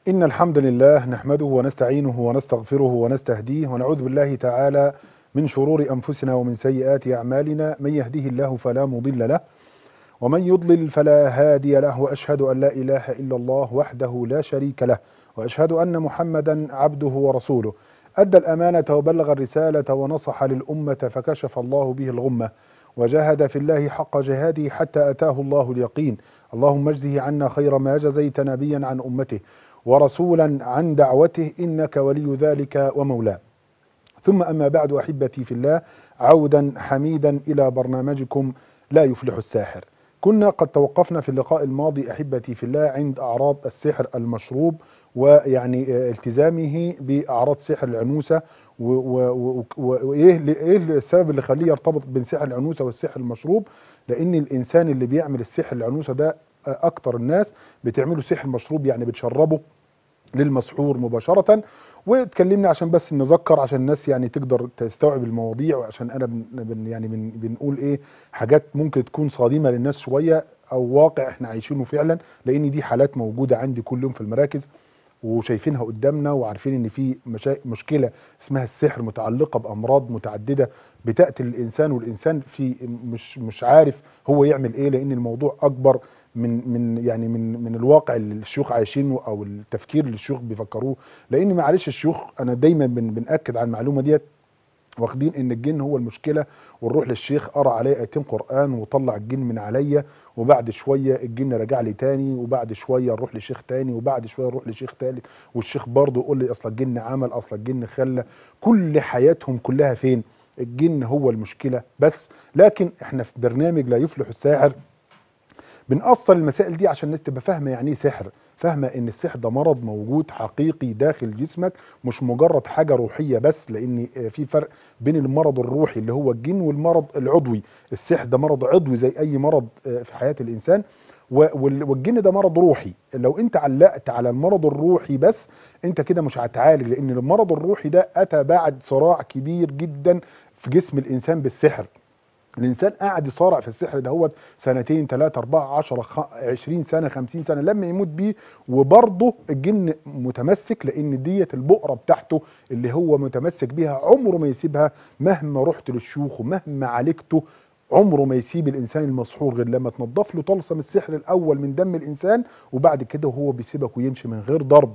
إن الحمد لله نحمده ونستعينه ونستغفره ونستهديه ونعوذ بالله تعالى من شرور أنفسنا ومن سيئات أعمالنا من يهده الله فلا مضل له ومن يضلل فلا هادي له وأشهد أن لا إله إلا الله وحده لا شريك له وأشهد أن محمدا عبده ورسوله أدى الأمانة وبلغ الرسالة ونصح للأمة فكشف الله به الغمة وجاهد في الله حق جهاده حتى أتاه الله اليقين اللهم اجزه عنا خير ما جزيت نبيا عن أمته ورسولا عن دعوته إنك ولي ذلك ومولاه ثم أما بعد أحبتي في الله عودا حميدا إلى برنامجكم لا يفلح الساحر كنا قد توقفنا في اللقاء الماضي أحبتي في الله عند أعراض السحر المشروب ويعني التزامه بأعراض سحر العنوسة وإيه إيه السبب اللي خليه يرتبط بين سحر العنوسة والسحر المشروب لأن الإنسان اللي بيعمل السحر العنوسة ده أكتر الناس بتعمله سحر مشروب يعني بتشربه للمسحور مباشرة واتكلمنا عشان بس نذكر عشان الناس يعني تقدر تستوعب المواضيع وعشان انا بن بن يعني بن بنقول ايه حاجات ممكن تكون صادمه للناس شويه او واقع احنا عايشينه فعلا لان دي حالات موجوده عندي كل يوم في المراكز وشايفينها قدامنا وعارفين ان في مشا... مشكله اسمها السحر متعلقه بامراض متعدده بتقتل الانسان والانسان في مش مش عارف هو يعمل ايه لان الموضوع اكبر من من يعني من من الواقع اللي الشيوخ عايشينه او التفكير اللي الشيوخ بيفكروه لان معلش الشيوخ انا دايما بن بناكد على المعلومه ديت واخدين ان الجن هو المشكله ونروح للشيخ قرا عليه ايتين قران وطلع الجن من عليا وبعد شويه الجن رجع لي تاني وبعد شويه نروح لشيخ تاني وبعد شويه نروح لشيخ تالت والشيخ برضه يقول لي اصل الجن عمل اصل الجن خلى كل حياتهم كلها فين الجن هو المشكله بس لكن احنا في برنامج لا يفلح الساحر بنأصل المسائل دي عشان الناس تبقى فاهمه يعني ايه سحر فاهمه ان السحر ده مرض موجود حقيقي داخل جسمك مش مجرد حاجه روحيه بس لان في فرق بين المرض الروحي اللي هو الجن والمرض العضوي السحر ده مرض عضوي زي اي مرض في حياه الانسان والجن ده مرض روحي لو انت علقت على المرض الروحي بس انت كده مش هتعالج لان المرض الروحي ده اتى بعد صراع كبير جدا في جسم الانسان بالسحر الانسان قاعد يصارع في السحر ده هو سنتين ثلاثة أربعة عشرة خ... عشرين سنة خمسين سنة لما يموت بيه وبرضه الجن متمسك لأن ديت البؤرة بتاعته اللي هو متمسك بيها عمره ما يسيبها مهما رحت للشيوخ ومهما عالجته عمره ما يسيب الانسان المسحور غير لما تنضف له طلسم السحر الاول من دم الانسان وبعد كده وهو بيسيبك ويمشي من غير ضرب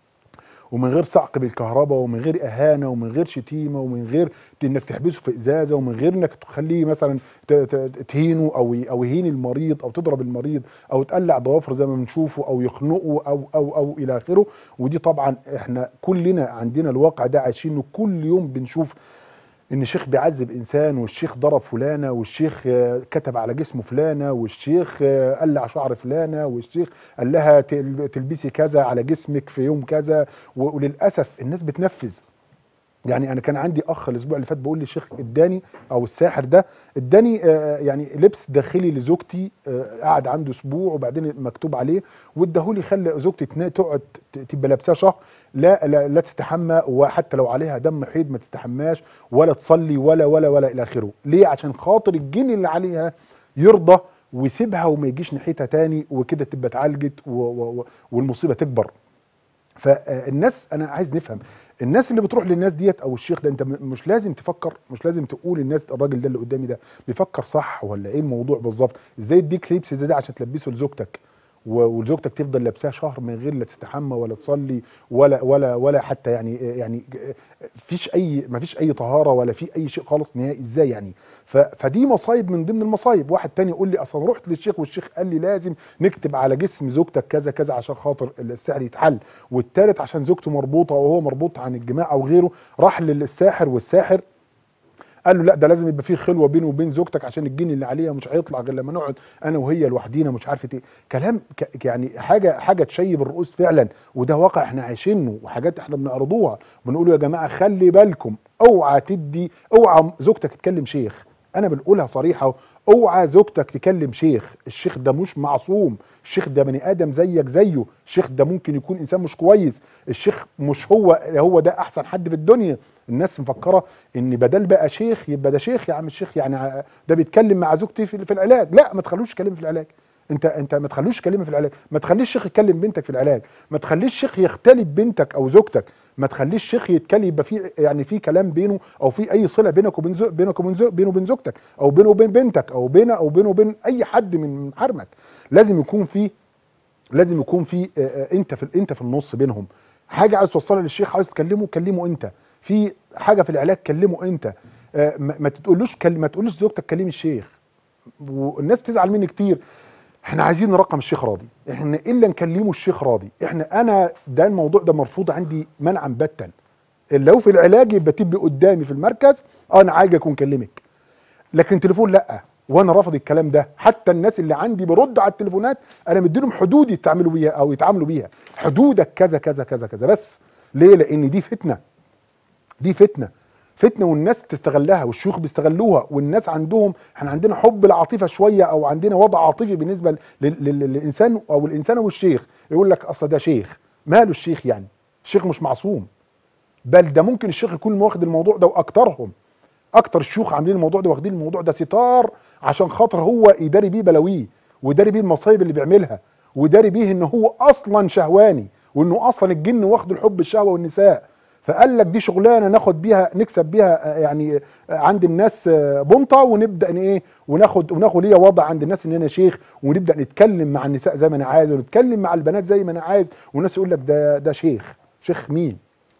ومن غير صعق بالكهرباء ومن غير اهانه ومن غير شتيمه ومن غير انك تحبسه في ازازه ومن غير انك تخليه مثلا تهينه او او يهين المريض او تضرب المريض او تقلع ضوافر زي ما بنشوفه او يخنقه او او او الى اخره ودي طبعا احنا كلنا عندنا الواقع ده عايشينه كل يوم بنشوف ان الشيخ بيعذب انسان والشيخ ضرب فلانه والشيخ كتب على جسمه فلانه والشيخ قلع شعر فلانه والشيخ قال لها تلبسي كذا على جسمك في يوم كذا وللاسف الناس بتنفذ يعني انا كان عندي اخ الاسبوع اللي فات بيقول لي الشيخ اداني او الساحر ده اداني يعني لبس داخلي لزوجتي قعد عنده اسبوع وبعدين مكتوب عليه واداهولي خلى زوجتي تقعد تبقى لابساه شهر لا, لا لا تستحمى وحتى لو عليها دم حيض ما تستحماش ولا تصلي ولا ولا ولا الى اخره ليه عشان خاطر الجن اللي عليها يرضى ويسيبها وما يجيش ناحيتها تاني وكده تبقى اتعالجت والمصيبه تكبر فالناس انا عايز نفهم الناس اللي بتروح للناس ديت او الشيخ ده انت مش لازم تفكر مش لازم تقول الناس الراجل ده اللي قدامي ده بيفكر صح ولا ايه الموضوع بالظبط ازاي اديك لبس ده, ده عشان تلبسه لزوجتك وزوجتك تفضل لابساه شهر من غير لا تستحمى ولا تصلي ولا ولا ولا حتى يعني يعني فيش اي ما فيش اي طهاره ولا في اي شيء خالص نهائي ازاي يعني فدي مصايب من ضمن المصايب واحد تاني يقول لي اصلا رحت للشيخ والشيخ قال لي لازم نكتب على جسم زوجتك كذا كذا عشان خاطر السحر يتحل والتالت عشان زوجته مربوطه وهو مربوط عن الجماع او غيره راح للساحر والساحر قال له لا ده لازم يبقى فيه خلوه بينه وبين زوجتك عشان الجن اللي عليها مش هيطلع غير لما نقعد انا وهي لوحدينا مش عارفه ايه كلام يعني حاجه حاجه تشيب الرؤوس فعلا وده واقع احنا عايشينه وحاجات احنا بنعرضوها بنقول يا جماعه خلي بالكم اوعى تدي اوعى زوجتك تكلم شيخ انا بنقولها صريحه اوعى زوجتك تكلم شيخ الشيخ ده مش معصوم الشيخ ده بني ادم زيك زيه الشيخ ده ممكن يكون انسان مش كويس الشيخ مش هو هو ده احسن حد في الدنيا الناس مفكره ان بدل بقى شيخ يبقى ده شيخ يا عم الشيخ يعني ده بيتكلم مع زوجتي في العلاج لا ما تخلوش يتكلم في العلاج انت انت ما تخلوش يكلمها في العلاج ما تخليش الشيخ يكلم بنتك في العلاج ما تخليش الشيخ يختلي ببنتك او زوجتك ما تخليش الشيخ يتكلم يبقى في يعني في كلام بينه او في اي صله بينك وبين زو بينك وبين زو بينه وبين زوجتك او بينه وبين بنتك او بينه او بينه وبين اي حد من محارمك لازم يكون في لازم يكون في آه، آه، انت في انت في النص بينهم حاجه عايز توصلها للشيخ عايز تكلمه كلمه انت في حاجه في العلاج كلمه انت آه، ما ما تقولوش كل- ما تقولوش زوجتك كلمي الشيخ والناس بتزعل مني كتير احنا عايزين نرقم الشيخ راضي احنا الا نكلمه الشيخ راضي احنا انا ده الموضوع ده مرفوض عندي منعا باتا لو في العلاج يبقى تبقي قدامي في المركز اه انا عايز اكون كلمك لكن تليفون لا وانا رافض الكلام ده حتى الناس اللي عندي برد على التليفونات انا مديلهم حدود يتعاملوا بيها او يتعاملوا بيها حدودك كذا كذا كذا كذا بس ليه لان دي فتنه دي فتنه فتنه والناس بتستغلها والشيوخ بيستغلوها والناس عندهم احنا عندنا حب العاطفه شويه او عندنا وضع عاطفي بالنسبه لل- لل- للانسان او الانسان والشيخ يقول لك اصل ده شيخ ماله الشيخ يعني الشيخ مش معصوم بل ده ممكن الشيخ يكون واخد الموضوع ده واكترهم اكتر الشيوخ عاملين الموضوع ده واخدين الموضوع ده ستار عشان خاطر هو يداري بيه بلاويه ويداري بيه المصايب اللي بيعملها ويداري بيه ان هو اصلا شهواني وانه اصلا الجن واخده الحب الشهوه والنساء فقال لك دي شغلانه ناخد بيها نكسب بيها آه، يعني آه، عند الناس آه، بنطه ونبدا ان ايه وناخد وناخد ليا وضع عند الناس ان انا شيخ ونبدا نتكلم مع النساء زي ما انا عايز ونتكلم مع البنات زي ما انا عايز والناس يقول لك ده ده شيخ شيخ مين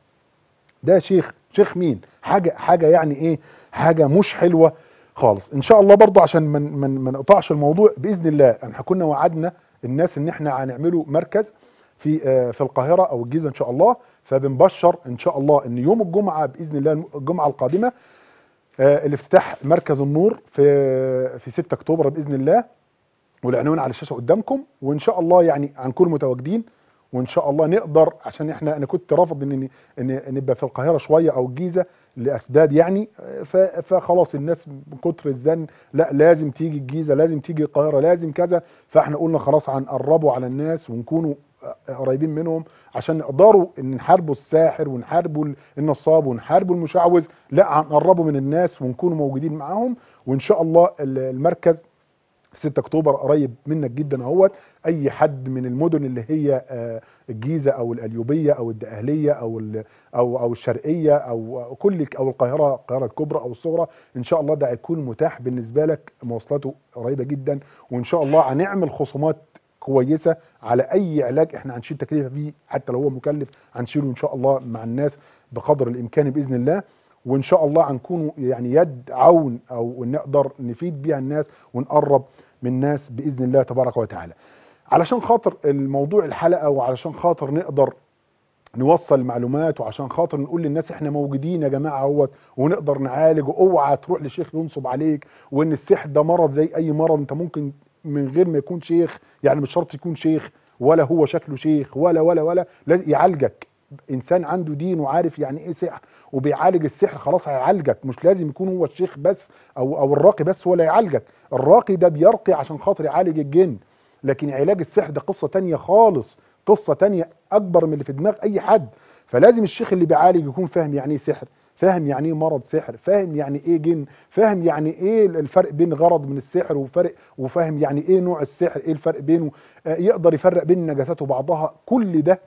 ده شيخ شيخ مين حاجه حاجه يعني ايه حاجه مش حلوه خالص ان شاء الله برضه عشان ما من ما نقطعش الموضوع باذن الله احنا كنا وعدنا الناس ان احنا هنعمله مركز في آه، في القاهره او الجيزه ان شاء الله فبنبشر ان شاء الله ان يوم الجمعه باذن الله الجمعه القادمه آه، الافتتاح مركز النور في في 6 اكتوبر باذن الله والعنوان على الشاشه قدامكم وان شاء الله يعني هنكون متواجدين وان شاء الله نقدر عشان احنا انا كنت رافض ان ان نبقى في القاهره شويه او الجيزه لاسباب يعني ف- فخلاص الناس من كتر الزن لا لازم تيجي الجيزه لازم تيجي القاهره لازم كذا فاحنا قلنا خلاص هنقربوا على الناس ونكونوا قريبين منهم عشان نقدروا ان نحاربوا الساحر ونحاربوا النصاب ونحاربوا المشعوذ لا هنقربوا من الناس ونكونوا موجودين معاهم وان شاء الله ال- المركز في 6 اكتوبر قريب منك جدا اهوت اي حد من المدن اللي هي آه، الجيزه او القليوبيه او الدقهليه او ال- او او الشرقيه او أو كل او القاهره القاهره الكبرى او الصغرى ان شاء الله ده هيكون متاح بالنسبه لك مواصلاته قريبه جدا وان شاء الله هنعمل خصومات كويسه على اي علاج احنا هنشيل تكلفه فيه حتى لو هو مكلف هنشيله ان شاء الله مع الناس بقدر الامكان باذن الله وان شاء الله هنكون يعني يد عون او نقدر نفيد بيها الناس ونقرب من الناس باذن الله تبارك وتعالى علشان خاطر الموضوع الحلقه وعلشان خاطر نقدر نوصل معلومات وعشان خاطر نقول للناس احنا موجودين يا جماعه اهوت ونقدر نعالج واوعى تروح لشيخ ينصب عليك وان السحر ده مرض زي اي مرض انت ممكن من غير ما يكون شيخ يعني مش شرط يكون شيخ ولا هو شكله شيخ ولا ولا ولا لازم يعالجك انسان عنده دين وعارف يعني ايه سحر وبيعالج السحر خلاص هيعالجك مش لازم يكون هو الشيخ بس او او الراقي بس هو اللي يعالجك الراقي ده بيرقي عشان خاطر يعالج الجن لكن علاج السحر ده قصه تانية خالص قصه تانية اكبر من اللي في دماغ اي حد فلازم الشيخ اللي بيعالج يكون فاهم يعني ايه سحر فاهم يعني ايه مرض سحر فاهم يعني ايه جن فاهم يعني ايه الفرق بين غرض من السحر وفرق وفاهم يعني ايه نوع السحر ايه الفرق بينه آه، يقدر يفرق بين النجاسات وبعضها كل ده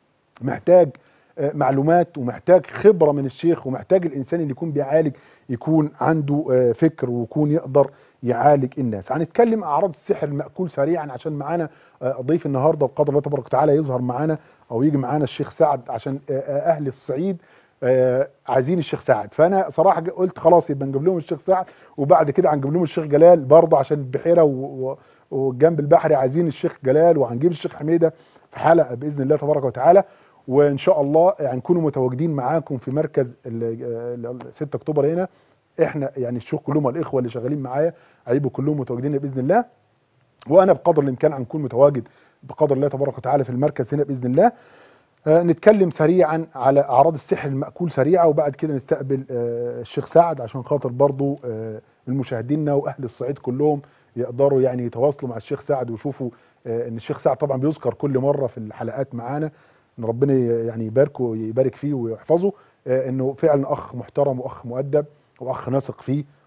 محتاج آه، معلومات ومحتاج خبره من الشيخ ومحتاج الانسان اللي يكون بيعالج يكون عنده آه، فكر ويكون يقدر يعالج الناس هنتكلم اعراض السحر المأكول سريعا عشان معانا آه، ضيف النهارده وقدر الله تبارك وتعالى يظهر معانا او يجي معانا الشيخ سعد عشان آه، آه، اهل الصعيد آه، عايزين الشيخ سعد فانا صراحه قلت خلاص يبقى نجيب لهم الشيخ سعد وبعد كده هنجيب لهم الشيخ جلال برضه عشان البحيره و- و- والجنب البحري عايزين الشيخ جلال وهنجيب الشيخ حميده في حلقه باذن الله تبارك وتعالى وان شاء الله هنكونوا متواجدين معاكم في مركز ال- ال- 6 اكتوبر هنا احنا يعني الشيوخ كلهم الاخوه اللي شغالين معايا هيبقوا كلهم متواجدين باذن الله وانا بقدر الامكان هنكون متواجد بقدر الله تبارك وتعالى في المركز هنا باذن الله آه، نتكلم سريعا على اعراض السحر المأكول سريعه وبعد كده نستقبل آه، الشيخ سعد عشان خاطر برضو آه، المشاهديننا واهل الصعيد كلهم يقدروا يعني يتواصلوا مع الشيخ سعد ويشوفوا آه، ان الشيخ سعد طبعا بيذكر كل مره في الحلقات معانا ان ربنا ي- يعني يباركه ويبارك فيه ويحفظه آه، انه فعلا اخ محترم واخ مؤدب واخ نثق فيه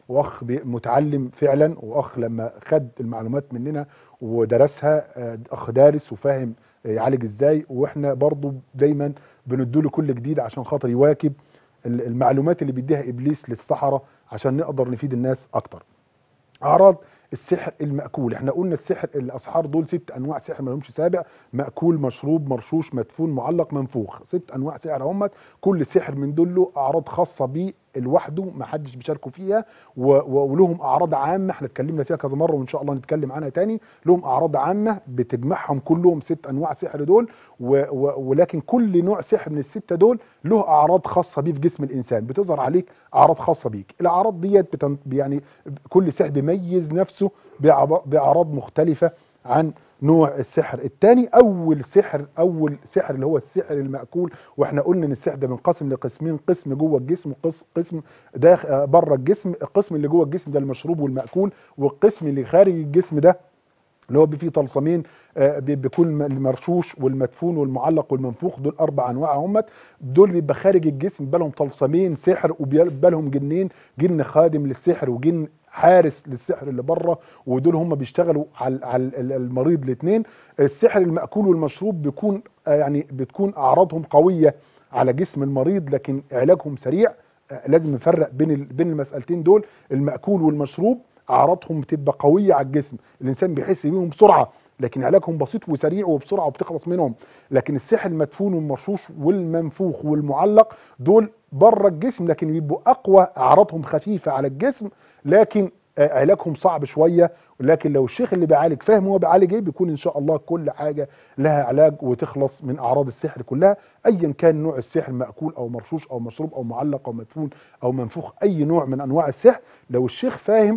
واخ بي- متعلم فعلا واخ لما خد المعلومات مننا ودرسها آه، اخ دارس وفاهم آه، يعالج ازاي واحنا برضو دايما بنديله كل جديد عشان خاطر يواكب ال- المعلومات اللي بيديها ابليس للسحره عشان نقدر نفيد الناس اكتر اعراض السحر المأكول احنا قلنا السحر الاسحار دول ست انواع سحر ما لهمش سابع مأكول مشروب مرشوش مدفون معلق منفوخ ست انواع سحر همت كل سحر من دول له اعراض خاصه بيه لوحده ما حدش بيشاركوا فيها و- و- ولهم اعراض عامه احنا اتكلمنا فيها كذا مره وان شاء الله نتكلم عنها تاني لهم اعراض عامه بتجمعهم كلهم ست انواع سحر دول و و ولكن كل نوع سحر من السته دول له اعراض خاصه بيه في جسم الانسان بتظهر عليك اعراض خاصه بيك الاعراض ديت بتن يعني كل سحر بيميز نفسه بأعب- باعراض مختلفه عن نوع السحر الثاني اول سحر اول سحر اللي هو السحر المأكول واحنا قلنا ان السحر ده بينقسم لقسمين قسم جوه الجسم وقسم قسم داخل بره الجسم القسم اللي جوه الجسم ده المشروب والمأكول والقسم اللي خارج الجسم ده اللي هو فيه طلسمين آه، بي- بيكون المرشوش والمدفون والمعلق والمنفوخ دول اربع انواع همت دول بيبقى خارج الجسم بيبقى لهم طلسمين سحر وبيبقى لهم جنين جن خادم للسحر وجن حارس للسحر اللي بره ودول هم بيشتغلوا على على ال- المريض الاثنين السحر المأكول والمشروب بيكون آه، يعني بتكون اعراضهم قويه على جسم المريض لكن علاجهم سريع آه، لازم نفرق بين ال- بين المسألتين دول المأكول والمشروب اعراضهم بتبقى قويه على الجسم الانسان بيحس بيهم بسرعه لكن علاجهم بسيط وسريع وبسرعه وبتخلص منهم لكن السحر المدفون والمرشوش والمنفوخ والمعلق دول بره الجسم لكن بيبقوا اقوى اعراضهم خفيفه على الجسم لكن آه، علاجهم صعب شويه لكن لو الشيخ اللي بيعالج فاهم هو بيعالج ايه بيكون ان شاء الله كل حاجه لها علاج وتخلص من اعراض السحر كلها ايا كان نوع السحر مأكول او مرشوش او مشروب او معلق او مدفون او منفوخ اي نوع من انواع السحر لو الشيخ فاهم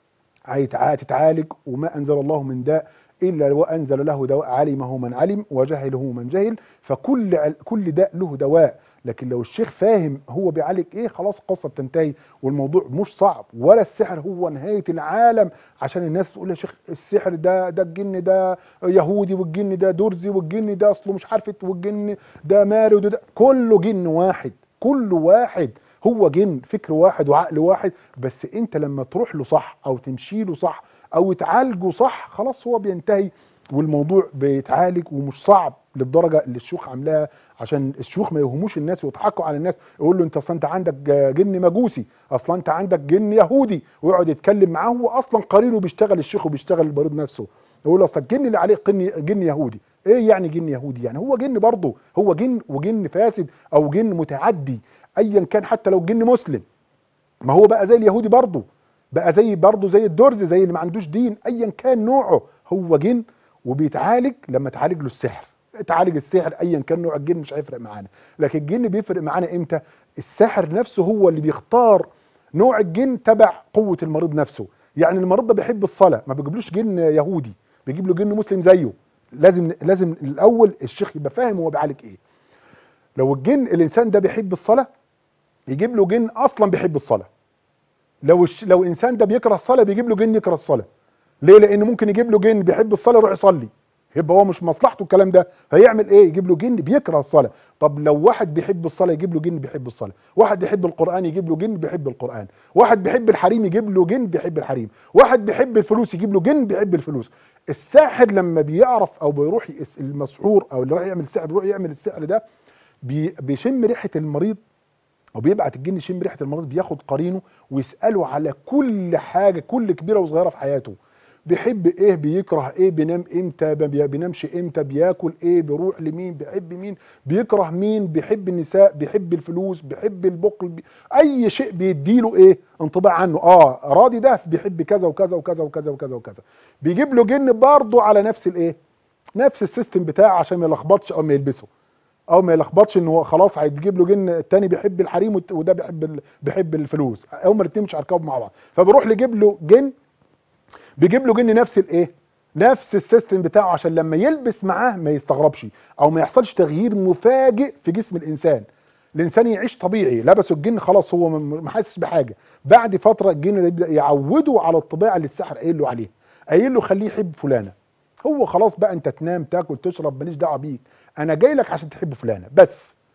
هيتع- هتتعالج وما انزل الله من داء الا وانزل له دواء علمه من علم وجهله من جهل فكل عل- كل داء له دواء لكن لو الشيخ فاهم هو بيعالج ايه خلاص القصه بتنتهي والموضوع مش صعب ولا السحر هو نهايه العالم عشان الناس تقول يا شيخ السحر ده ده الجن ده يهودي والجن ده درزي والجن ده اصله مش عارف والجن ده مارد وده كله جن واحد كل واحد هو جن فكر واحد وعقل واحد بس انت لما تروح له صح او تمشي له صح او تعالجه صح خلاص هو بينتهي والموضوع بيتعالج ومش صعب للدرجه اللي الشيوخ عاملاها عشان الشيوخ ما يوهموش الناس ويضحكوا على الناس يقول له انت اصلا انت عندك جن مجوسي اصلا انت عندك جن يهودي ويقعد يتكلم معاه هو اصلا قرينه بيشتغل الشيخ وبيشتغل المريض نفسه يقول له اصل الجن اللي عليه جن جن يهودي ايه يعني جن يهودي يعني هو جن برضه هو جن وجن فاسد او جن متعدي ايا كان حتى لو جن مسلم ما هو بقى زي اليهودي برضه بقى زي برضه زي الدرز زي اللي ما عندوش دين ايا كان نوعه هو جن وبيتعالج لما تعالج له السحر تعالج السحر ايا كان نوع الجن مش هيفرق معانا لكن الجن بيفرق معانا امتى الساحر نفسه هو اللي بيختار نوع الجن تبع قوه المريض نفسه يعني المريض ده بيحب الصلاه ما بيجيبلوش جن يهودي بيجيب له جن مسلم زيه لازم لازم الاول الشيخ يبقى فاهم هو بيعالج ايه لو الجن الانسان ده بيحب الصلاه يجيب له جن اصلا بيحب الصلاه لو الش... لو الانسان ده بيكره الصلاه بيجيب له جن يكره الصلاه ليه لان ممكن يجيب له جن بيحب الصلاه يروح يصلي يبقى هو مش مصلحته الكلام ده هيعمل ايه يجيب له جن بيكره الصلاه طب لو واحد بيحب الصلاه يجيب له جن بيحب الصلاه واحد بيحب القران يجيب له جن بيحب القران واحد بيحب الحريم يجيب له جن بيحب الحريم واحد بيحب الفلوس يجيب له جن بيحب الفلوس الساحر لما بيعرف او بيروح يس- المسحور او اللي راح يعمل السحر بيروح يعمل السحر ده بي- بيشم ريحه المريض وبيبعت الجن يشم ريحه المريض بياخد قرينه ويساله على كل حاجه كل كبيره وصغيره في حياته بيحب ايه بيكره ايه بينام امتى ما بي- بينامش امتى بياكل ايه بيروح لمين بيحب مين بيكره مين بيحب النساء بيحب الفلوس بيحب البخل بي... اي شيء بيديله ايه انطباع عنه اه راضي ده بيحب كذا وكذا وكذا وكذا وكذا وكذا بيجيب له جن برضه على نفس الايه نفس السيستم بتاعه عشان ما يلخبطش او ما يلبسه او ما يلخبطش ان هو خلاص هيجيب له جن التاني بيحب الحريم والت- وده بيحب ال... بيحب الفلوس هما الاثنين مش هيركبوا مع بعض فبيروح يجيب له جن بيجيب له جن نفس الايه نفس السيستم بتاعه عشان لما يلبس معاه ما يستغربش او ما يحصلش تغيير مفاجئ في جسم الانسان الانسان يعيش طبيعي لبسه الجن خلاص هو م- ما حاسس بحاجه بعد فتره الجن ده يبدا يعوده على الطبيعه اللي السحر قايل له عليها قايل له خليه يحب فلانه هو خلاص بقى انت تنام تاكل تشرب ماليش دعوه بيك انا جاي لك عشان تحب فلانه بس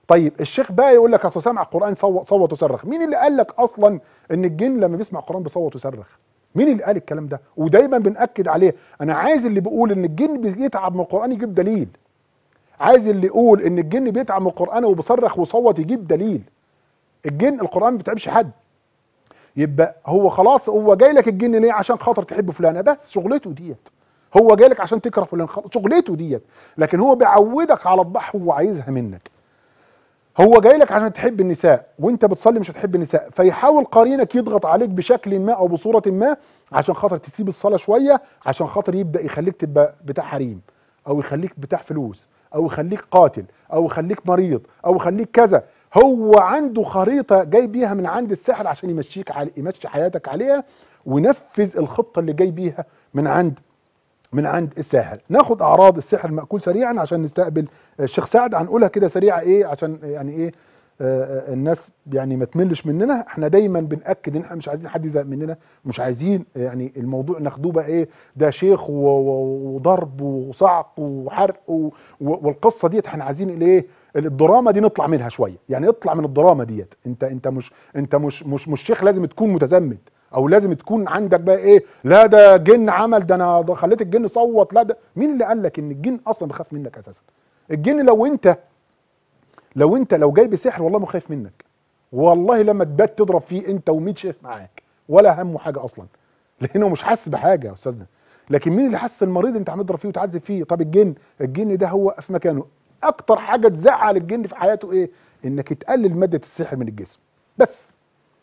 طيب الشيخ بقى يقول لك اصل سمع القران صوت صوت وصرخ مين اللي قال لك اصلا ان الجن لما بيسمع القران بيصوت ويصرخ مين اللي قال الكلام ده ودايما بناكد عليه انا عايز اللي بيقول ان الجن بيتعب من القران يجيب دليل عايز اللي يقول ان الجن بيتعب من القران وبيصرخ وصوت يجيب دليل الجن القران ما بيتعبش حد يبقى هو خلاص هو جاي لك الجن ليه عشان خاطر تحب فلانه بس شغلته ديت هو جاي لك عشان تكره فلان شغلته ديت لكن هو بيعودك على الضحى هو عايزها منك هو جاي لك عشان تحب النساء وانت بتصلي مش هتحب النساء فيحاول قرينك يضغط عليك بشكل ما او بصوره ما عشان خاطر تسيب الصلاه شويه عشان خاطر يبدا يخليك تبقى بتاع حريم او يخليك بتاع فلوس او يخليك قاتل او يخليك مريض او يخليك كذا هو عنده خريطه جاي بيها من عند السحر عشان يمشيك على يمشي حياتك عليها ونفذ الخطه اللي جاي بيها من عند من عند الساحر ناخد اعراض السحر المأكول سريعا عشان نستقبل الشيخ سعد هنقولها كده سريعه ايه عشان يعني ايه آه الناس يعني ما تملش مننا احنا دايما بناكد ان احنا مش عايزين حد يزهق مننا مش عايزين يعني الموضوع ناخدوه بقى ايه ده شيخ وضرب وصعق وحرق والقصه ديت احنا عايزين الايه الدراما دي نطلع منها شويه يعني اطلع من الدراما ديت انت انت مش انت مش مش مش شيخ لازم تكون متزمت او لازم تكون عندك بقى ايه لا ده جن عمل ده انا خليت الجن صوت لا ده مين اللي قال لك ان الجن اصلا بيخاف منك اساسا الجن لو انت لو انت لو جاي بسحر والله ما خايف منك والله لما تبات تضرب فيه انت و100 شيخ معاك ولا همه حاجه اصلا لانه مش حاسس بحاجه يا استاذنا لكن مين اللي حس المريض انت عم تضرب فيه وتعذب فيه طب الجن الجن ده هو في مكانه اكتر حاجه تزعل الجن في حياته ايه انك تقلل ماده السحر من الجسم بس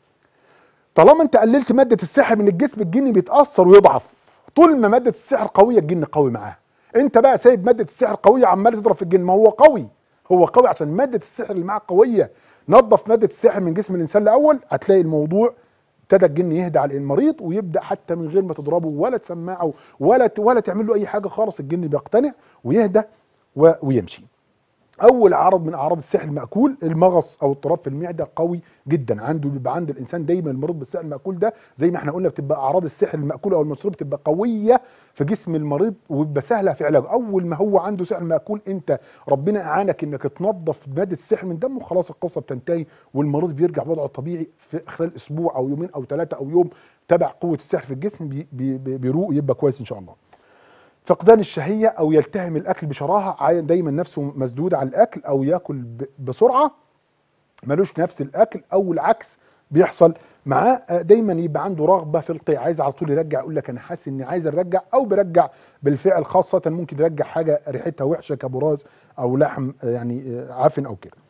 طالما انت قللت ماده السحر من الجسم الجن بيتاثر ويضعف طول ما ماده السحر قويه الجن قوي معاه انت بقى سايب ماده السحر قويه عمال تضرب في الجن ما هو قوي هو قوي عشان ماده السحر اللي معاه قويه نظف ماده السحر من جسم الانسان الاول هتلاقي الموضوع ابتدى الجن يهدى على المريض ويبدا حتى من غير ما تضربه ولا تسمعه ولا ولا تعمل له اي حاجه خالص الجن بيقتنع ويهدى ويمشي اول عرض من اعراض السحر الماكول المغص او اضطراب في المعده قوي جدا عنده بيبقى عند الانسان دايما المريض بالسحر الماكول ده زي ما احنا قلنا بتبقى اعراض السحر الماكول او المشروب بتبقى قويه في جسم المريض وبيبقى سهله في علاجه اول ما هو عنده سحر ماكول انت ربنا اعانك انك تنظف ماده السحر من دمه خلاص القصه بتنتهي والمريض بيرجع وضعه الطبيعي في خلال اسبوع او يومين او ثلاثه او يوم تبع قوه السحر في الجسم بي بي بيروق يبقى كويس ان شاء الله فقدان الشهيه او يلتهم الاكل بشراهه دايما نفسه مسدود على الاكل او ياكل بسرعه ملوش نفس الاكل او العكس بيحصل معاه دايما يبقى عنده رغبه في القيء عايز على طول يرجع يقول لك انا حاسس اني عايز ارجع او بيرجع بالفعل خاصه ممكن يرجع حاجه ريحتها وحشه كبراز او لحم يعني عفن او كده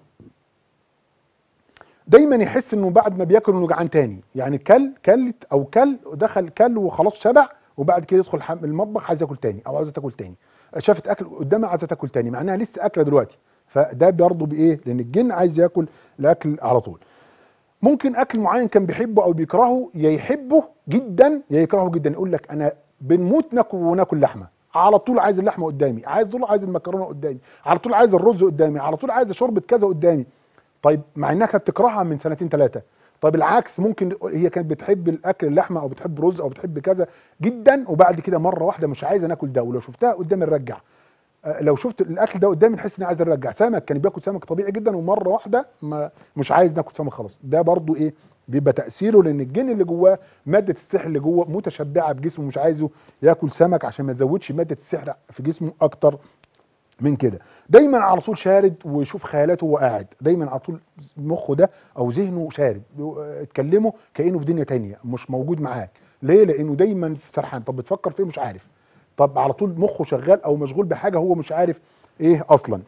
دايما يحس انه بعد ما بياكل انه جعان تاني يعني كل كلت او كل دخل كل وخلاص شبع وبعد كده يدخل المطبخ عايز ياكل تاني او عايزه تاكل تاني شافت اكل قدامها عايزه تاكل تاني مع انها لسه اكله دلوقتي فده برضه بايه لان الجن عايز ياكل الاكل على طول ممكن اكل معين كان بيحبه او بيكرهه يا يحبه جدا يا يكرهه جدا يقول لك انا بنموت ناكل وناكل لحمه على طول عايز اللحمه قدامي عايز طول عايز المكرونه قدامي على طول عايز الرز قدامي على طول عايز شوربه كذا قدامي طيب مع انها كانت بتكرهها من سنتين ثلاثه طب العكس ممكن هي كانت بتحب الاكل اللحمه او بتحب رز او بتحب كذا جدا وبعد كده مره واحده مش عايزه ناكل ده ولو شفتها قدامي نرجع لو شفت الاكل ده قدامي نحس اني عايز ارجع سمك كان بياكل سمك طبيعي جدا ومره واحده ما مش عايز ناكل سمك خلاص ده برضو ايه بيبقى تاثيره لان الجن اللي جواه ماده السحر اللي جوه متشبعه في جسمه مش عايزه ياكل سمك عشان ما يزودش ماده السحر في جسمه اكتر من كده دايما على طول شارد ويشوف خيالاته وهو قاعد دايما على طول مخه ده او ذهنه شارد اتكلمه كانه في دنيا تانية مش موجود معاك ليه لانه دايما سرحان طب بتفكر فيه مش عارف طب على طول مخه شغال او مشغول بحاجه هو مش عارف ايه اصلا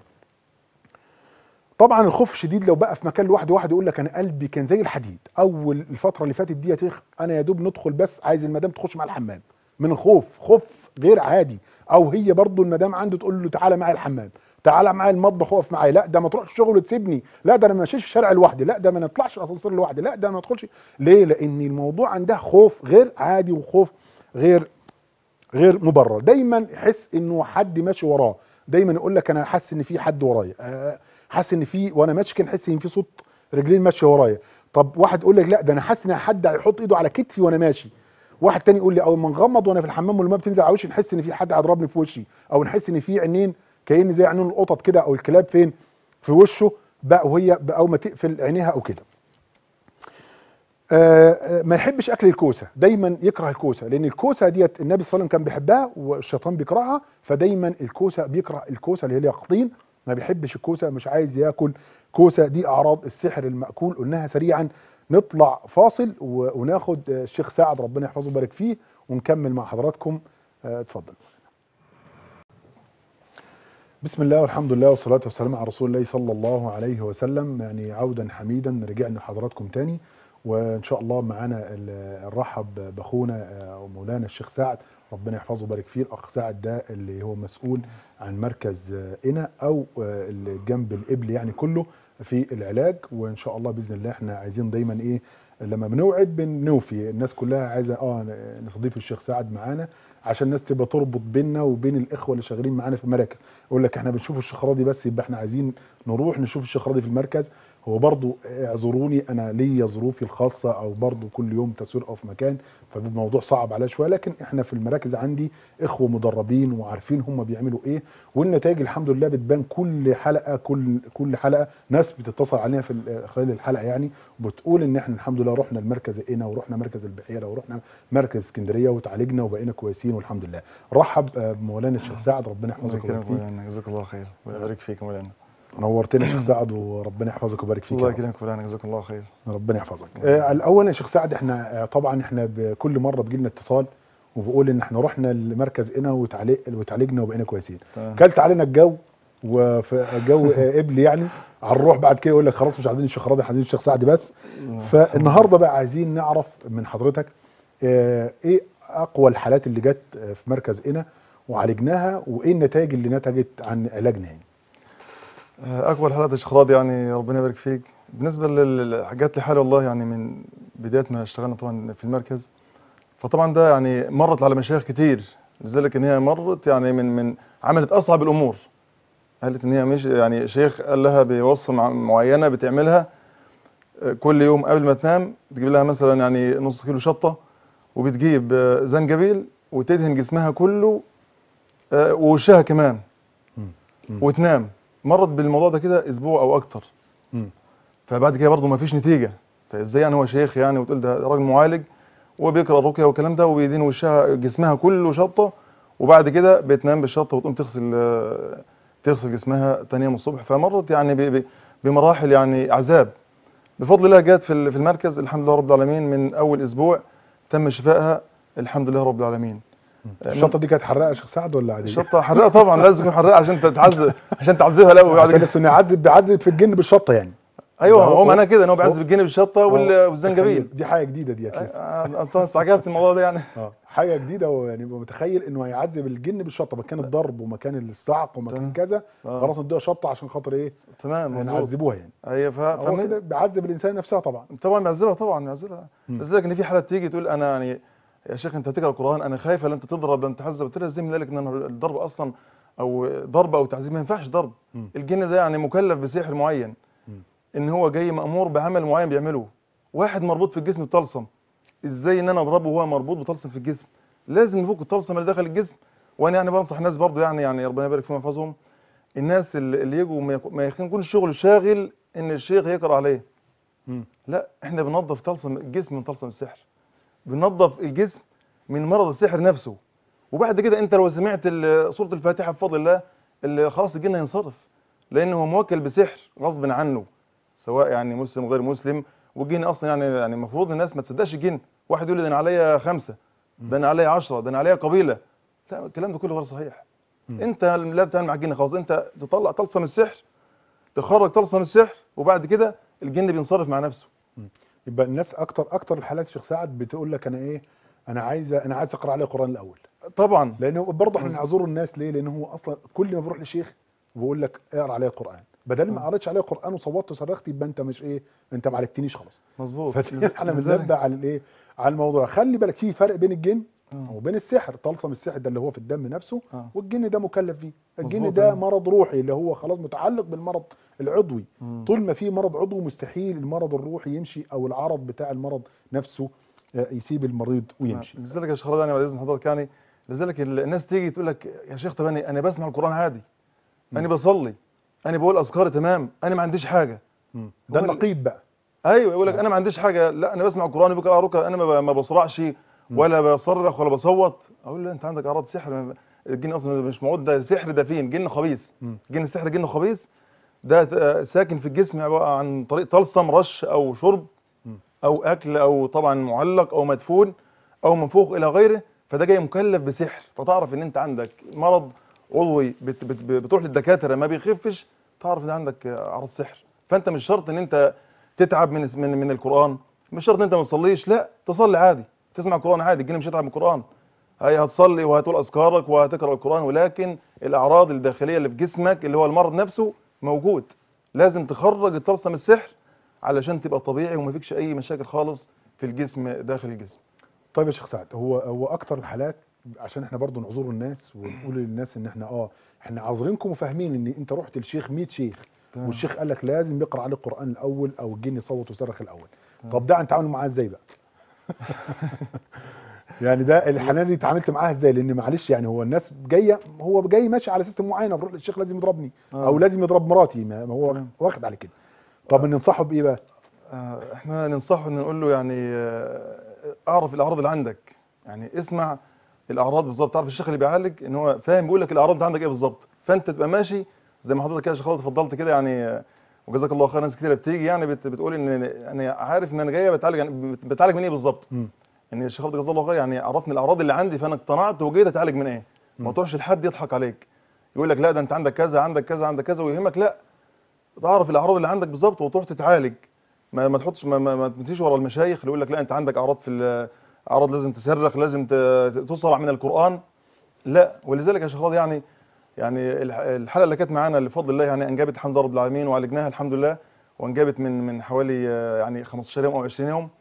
طبعا الخوف شديد لو بقى في مكان لوحده واحد يقول لك انا قلبي كان زي الحديد اول الفتره اللي فاتت دي انا يا دوب ندخل بس عايز المدام تخش مع الحمام من الخوف خوف غير عادي او هي برضو المدام عنده تقول له تعالى معايا الحمام تعالى معايا المطبخ اقف معايا لا ده ما تروحش الشغل وتسيبني لا ده انا ما ماشيش في الشارع لوحدي لا ده ما نطلعش الاسانسير لوحدي لا ده ما ادخلش ليه لان الموضوع عندها خوف غير عادي وخوف غير غير مبرر دايما يحس انه حد ماشي وراه دايما يقول لك انا حاسس ان في حد ورايا حاسس ان في وانا ماشي كان حاسس ان في صوت رجلين ماشيه ورايا طب واحد يقول لك لا ده انا حاسس ان حد هيحط ايده على كتفي وانا ماشي واحد تاني يقول لي اول ما نغمض وانا في الحمام والماء بتنزل على وشي نحس ان في حد هيضربني في وشي او نحس ان في عينين كأن زي عينين القطط كده او الكلاب فين في وشه بقى وهي او ما تقفل عينيها او كده آه، آه، ما يحبش اكل الكوسه دايما يكره الكوسه لان الكوسه ديت النبي صلى الله عليه وسلم كان بيحبها والشيطان بيكرهها فدايما الكوسه بيكره الكوسه اللي هي اليقطين ما بيحبش الكوسه مش عايز ياكل كوسه دي اعراض السحر الماكول قلناها سريعا نطلع فاصل و- وناخد آه، الشيخ سعد ربنا يحفظه ويبارك فيه ونكمل مع حضراتكم آه، اتفضل بسم الله والحمد لله والصلاة والسلام على رسول الله صلى الله عليه وسلم يعني عودا حميدا رجعنا لحضراتكم تاني وإن شاء الله معانا ال- نرحب بأخونا آه، ومولانا الشيخ سعد ربنا يحفظه ويبارك فيه الأخ سعد ده اللي هو مسؤول عن مركز آه، إنا أو آه، اللي جنب الإبل يعني كله في العلاج وإن شاء الله بإذن الله إحنا عايزين دايما إيه لما بنوعد بنوفي الناس كلها عايزة اه نستضيف الشيخ سعد معانا عشان الناس تبقى تربط بيننا وبين الاخوه اللي شغالين معانا في المراكز يقول لك احنا بنشوف الشيخ راضي بس يبقى احنا عايزين نروح نشوف الشيخ راضي في المركز هو برضو اعذروني انا ليا ظروفي الخاصه او برضو كل يوم تسويق او في مكان فالموضوع صعب عليا شويه لكن احنا في المراكز عندي اخوه مدربين وعارفين هم بيعملوا ايه والنتائج الحمد لله بتبان كل حلقه كل كل حلقه ناس بتتصل علينا في ال- خلال الحلقه يعني وبتقول ان احنا الحمد لله رحنا المركز اينا ورحنا مركز البحيره ورحنا مركز اسكندريه وتعالجنا وبقينا كويسين والحمد لله رحب آه، بمولانا الشيخ سعد ربنا الله يحفظك ويبارك يكرمك فيك مولانا جزاك الله خير ويبارك فيك مولانا نورتنا يا شيخ سعد وربنا يحفظك ويبارك فيك يا الله رب. يكرمك مولانا جزاك الله خير ربنا يحفظك آه الاول يا شيخ سعد احنا آه طبعا احنا بكل مره بيجي لنا اتصال وبقول ان احنا رحنا المركز هنا وتعالج وتعالجنا وبقينا كويسين تمام. كلت علينا الجو وفي جو آه ابلي يعني هنروح بعد كده يقول لك خلاص مش عايزين الشيخ راضي عايزين الشيخ سعد بس فالنهارده بقى عايزين نعرف من حضرتك آه ايه اقوى الحالات اللي جت آه، في مركز هنا وعالجناها وايه النتائج اللي نتجت عن علاجنا يعني آه، اقوى الحالات يا شيخ راضي يعني ربنا يبارك فيك بالنسبه للحاجات لحالي والله يعني من بدايه ما اشتغلنا طبعا في المركز فطبعا ده يعني مرت على مشايخ كتير لذلك ان هي مرت يعني من من عملت اصعب الامور قالت ان هي مش يعني شيخ قال لها بوصفه مع- معينه بتعملها آه، كل يوم قبل ما تنام تجيب لها مثلا يعني نص كيلو شطه وبتجيب آه، زنجبيل وتدهن جسمها كله آه، ووشها كمان وتنام مرت بالموضوع ده كده اسبوع او اكتر مم. فبعد كده برضه ما فيش نتيجه فازاي يعني هو شيخ يعني وتقول ده راجل معالج وبيقرا رقيه والكلام ده وبيدين وشها جسمها كله شطه وبعد كده بتنام بالشطه وتقوم تغسل آه، تغسل جسمها تاني يوم الصبح فمرت يعني ب- ب- بمراحل يعني عذاب بفضل الله جت في ال- في المركز الحمد لله رب العالمين من اول اسبوع تم شفائها الحمد لله رب العالمين الشطه دي كانت حراقه يا شيخ سعد ولا عاديه؟ الشطه حراقه طبعا لازم تكون حراقه عشان تعذب عشان تعذبها الاول وبعد عشان كده بس انه يعذب بيعذب في الجن بالشطه يعني ايوه ده هو- هو معناه كده ان هو هو- بيعذب الجن بالشطه وال- آه، والزنجبيل تخيل، دي حاجه جديده ديت لسه آه، انت استعجبت الموضوع ده يعني اه حاجه جديده ويعني يبقى متخيل انه هيعذب الجن بالشطه مكان الضرب ومكان الصعق ومكان تمام. كذا آه. خلاص نديها شطه عشان خاطر ايه تمام مظبوط نعذبوها يعني ايوه ف... هو فمن- كده بيعذب الانسان نفسها طبعا طبعا بيعذبها طبعا بيعذبها لذلك ان في حالات تيجي تقول انا يعني يا شيخ انت هتقرا القران انا خايفه لا انت تضرب لا انت تحذب قلت لها ازاي من ذلك ان أنا الضرب اصلا او ضرب او تعذيب ما ينفعش ضرب الجن ده يعني مكلف بسحر معين ان هو جاي مامور بعمل معين بيعمله واحد مربوط في الجسم بطلسم ازاي ان انا اضربه وهو مربوط بطلسم في الجسم لازم نفك الطلسم اللي داخل الجسم وانا يعني بنصح الناس برضو يعني يعني ربنا يبارك فيهم ويحفظهم الناس اللي اللي يجوا ما يكون- ما يكون الشغل شاغل ان الشيخ يقرا عليه مم. لا احنا بننظف طلسم الجسم من طلسم السحر بننظف الجسم من مرض السحر نفسه وبعد كده انت لو سمعت ال- سوره الفاتحه بفضل الله اللي خلاص الجن هينصرف لانه هو موكل بسحر غصب عنه سواء يعني مسلم غير مسلم والجن اصلا يعني يعني المفروض الناس ما تصدقش الجن واحد يقول لي ده انا عليا خمسه ده انا عليا عشرة ده انا عليا قبيله لا الكلام ده كله غير صحيح انت لا بتعمل مع الجن خلاص انت تطلع طلسم السحر تخرج طلسم السحر وبعد كده الجن بينصرف مع نفسه يبقى الناس اكتر اكتر الحالات يا شيخ سعد بتقول لك انا ايه انا عايزه انا عايز اقرا عليه القران الاول طبعا لانه برضه احنا نعذر الناس ليه؟ لان هو اصلا كل ما بروح لشيخ بقول لك اقرا عليه القران بدل ما قريتش عليه القران وصوتت وصرخت يبقى انت مش ايه انت ما عالجتنيش خلاص مظبوط فاحنا لذلك- بننبه على الايه على الموضوع خلي بالك في فرق بين الجن آه. وبين السحر طلسم السحر ده اللي هو في الدم نفسه آه. والجن ده مكلف فيه الجن مظبوط، ده آه. مرض روحي اللي هو خلاص متعلق بالمرض العضوي مم. طول ما في مرض عضوي مستحيل المرض الروحي يمشي او العرض بتاع المرض نفسه آه، يسيب المريض ويمشي لذلك يا شيخ خالد يعني بعد اذن حضرتك يعني لذلك ال- الناس تيجي تقول لك يا شيخ طب انا انا بسمع القران عادي انا بصلي انا بقول اذكاري تمام انا ما عنديش حاجه مم. ده هو ال- النقيض بقى ايوه يقول لك انا ما عنديش حاجه لا انا بسمع القران بقرا ركع انا ما ب- ما بصرعش ولا بصرخ ولا بصوت اقول له انت عندك اعراض سحر ما- الجن اصلا مش موجود ده سحر ده فين جن خبيث مم. جن السحر جن خبيث ده ت- ساكن في الجسم عباره عن طريق طلسم رش او شرب مم. او اكل او طبعا معلق او مدفون او منفوخ الى غيره فده جاي مكلف بسحر فتعرف ان انت عندك مرض عضوي بت بت بتروح للدكاتره ما بيخفش تعرف ان عندك اعراض سحر فانت مش شرط ان انت تتعب من من من القران مش شرط ان انت ما تصليش لا تصلي عادي تسمع قران عادي الجن مش هيتعب من القران هي هتصلي وهتقول اذكارك وهتقرا القران ولكن الاعراض الداخليه اللي في جسمك اللي هو المرض نفسه موجود لازم تخرج الطلسم السحر علشان تبقى طبيعي وما فيكش اي مشاكل خالص في الجسم داخل الجسم طيب يا شيخ سعد هو هو اكتر الحالات عشان احنا برضو نعذر الناس ونقول للناس ان احنا اه احنا عاذرينكم وفاهمين ان انت رحت للشيخ 100 شيخ تمام. والشيخ قال لك لازم يقرا عليك القران الاول او الجن يصوت ويصرخ الاول طب ده هنتعامل معاه ازاي بقى يعني ده الحنان دي اتعاملت معاها ازاي لان معلش يعني هو الناس جايه هو جاي ماشي على سيستم معين بروح للشيخ لازم يضربني آه. او لازم يضرب مراتي ما ما هو تمام. واخد على كده طب ننصحه بايه بقى آه، احنا ننصحه ان نقول له يعني آه، اعرف الاعراض اللي عندك يعني اسمع الاعراض بالظبط تعرف الشيخ اللي بيعالج ان هو فاهم بيقول لك الاعراض انت عندك ايه بالظبط فانت تبقى ماشي زي ما حضرتك كده يا شيخ خالد اتفضلت كده يعني آه، وجزاك الله خير ناس كتير بتيجي يعني بت بتقول ان انا عارف ان انا جايه بتعالج يعني بت- بتعالج من ايه بالظبط مم. ان الشيخ خالد جزاه الله خير يعني عرفني الاعراض اللي عندي فانا اقتنعت وجيت اتعالج من ايه ما تروحش لحد يضحك عليك يقول لك لا ده انت عندك كذا عندك كذا عندك كذا ويهمك لا تعرف الاعراض اللي عندك بالظبط وتروح تتعالج ما ما تحطش ما, ما, ما تمشيش ورا المشايخ اللي يقول لك لا انت عندك اعراض في ال- اعراض لازم تصرخ لازم ت- تصرع من القران لا ولذلك يا شيخ راضي يعني يعني الح- الحلقه اللي كانت معانا اللي بفضل الله يعني انجبت الحمد لله رب العالمين وعالجناها الحمد لله وانجبت من من حوالي آه، يعني 15 يوم او 20 يوم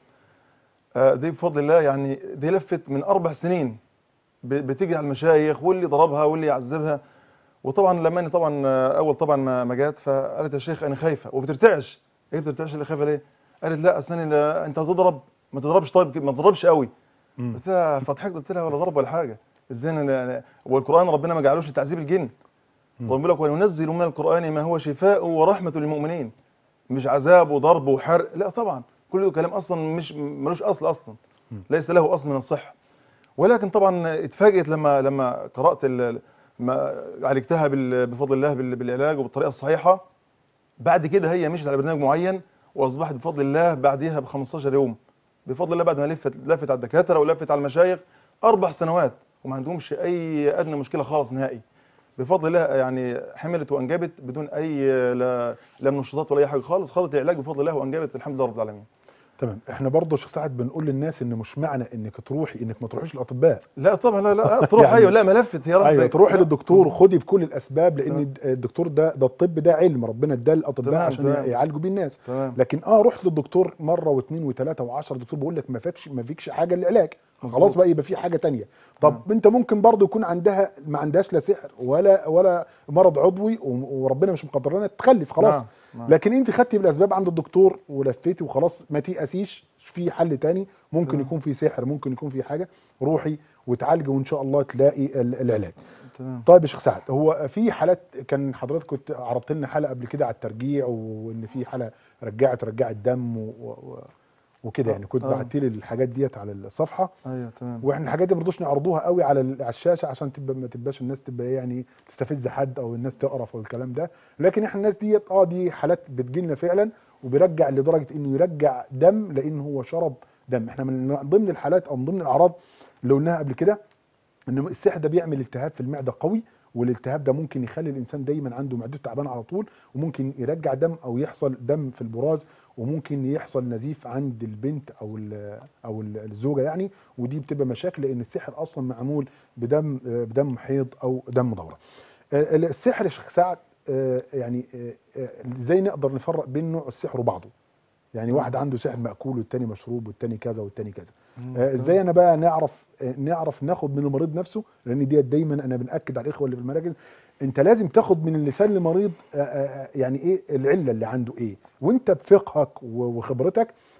آه، دي بفضل الله يعني دي لفت من اربع سنين ب- بتجري على المشايخ واللي ضربها واللي يعذبها وطبعا لما أنا طبعا آه، اول طبعا ما ما جت فقالت يا شيخ انا خايفه وبترتعش ايه بترتعش اللي خايفه ليه؟ قالت لا اصل أنا لا- انت هتضرب ما تضربش طيب كده، ما تضربش قوي مم. قلت لها فضحكت قلت لها ولا ضرب ولا حاجه ازاي انا أنا- والقران ربنا ما جعلوش لتعذيب الجن مم. ربنا يقول وننزل من القران ما هو شفاء ورحمه للمؤمنين مش عذاب وضرب وحرق لا طبعا كل ده كلام اصلا مش ملوش اصل اصلا مم. ليس له اصل من الصحه ولكن طبعا اتفاجئت لما لما قرات ال- ما عالجتها بال- بفضل الله بال- بالعلاج وبالطريقه الصحيحه بعد كده هي مشيت على برنامج معين واصبحت بفضل الله بعديها ب 15 يوم بفضل الله بعد ما لفت لفت على الدكاتره ولفت على المشايخ اربع سنوات وما عندهمش اي ادنى مشكله خالص نهائي بفضل الله يعني حملت وانجبت بدون اي لا لا منشطات ولا اي حاجه خالص خدت العلاج بفضل الله وانجبت الحمد لله رب العالمين تمام احنا برضه يا شيخ سعد بنقول للناس ان مش معنى انك تروحي انك ما تروحيش الاطباء لا طبعا لا لا تروح يعني- ايوه لا ما لفت هي راحت ايوه تروحي لا، للدكتور خدي بكل الاسباب لان تمام. الدكتور ده ده الطب ده علم ربنا اداه للاطباء تمام، عشان تمام. يعالجوا بيه الناس تمام لكن اه رحت للدكتور مره واثنين وثلاثه وعشرة الدكتور بيقول لك ما فيكش ما فيكش حاجه للعلاج مظبوط. خلاص بقى يبقى في حاجه تانية طب انت ممكن برضه يكون عندها ما عندهاش لا سحر ولا ولا مرض عضوي و- وربنا مش مقدر لنا تخلف خلاص نعم، نعم. لكن انت خدتي بالاسباب عند الدكتور ولفيتي وخلاص ما تيأسيش في حل تاني ممكن تمام. يكون في سحر ممكن يكون في حاجه روحي وتعالجي وان شاء الله تلاقي ال- العلاج تمام طيب يا شيخ سعد هو في حالات كان حضرتك كنت عرضت لنا حلقه قبل كده على الترجيع وان في حاله رجعت رجعت دم و... و... وكده يعني كنت آه. بعت لي الحاجات ديت على الصفحه ايوه تمام واحنا الحاجات دي ما رضوش نعرضوها قوي على ال- على الشاشه عشان تبقى ما تبقاش الناس تبقى إيه يعني تستفز حد او الناس تقرف او الكلام ده لكن احنا الناس ديت اه دي حالات بتجي لنا فعلا وبيرجع لدرجه انه يرجع دم لان هو شرب دم احنا من ضمن الحالات او من ضمن الاعراض اللي قلناها قبل كده ان السحر ده بيعمل التهاب في المعده قوي والالتهاب ده ممكن يخلي الانسان دايما عنده معدته تعبانه على طول وممكن يرجع دم او يحصل دم في البراز وممكن يحصل نزيف عند البنت او ال او ال- الزوجه يعني ودي بتبقى مشاكل لان السحر اصلا معمول بدم بدم حيض او دم دوره. آه، السحر يا شيخ سعد آه، يعني آه، آه، ازاي نقدر نفرق بين نوع السحر وبعضه؟ يعني واحد عنده سحر مأكول والتاني مشروب والتاني كذا والتاني كذا. آه، ازاي انا بقى نعرف آه، نعرف ناخد من المريض نفسه لان ديت دايما انا بناكد على الاخوه اللي في المراكز انت لازم تاخد من اللسان لمريض آه، آه، يعني ايه العله اللي عنده ايه وانت بفقهك و- وخبرتك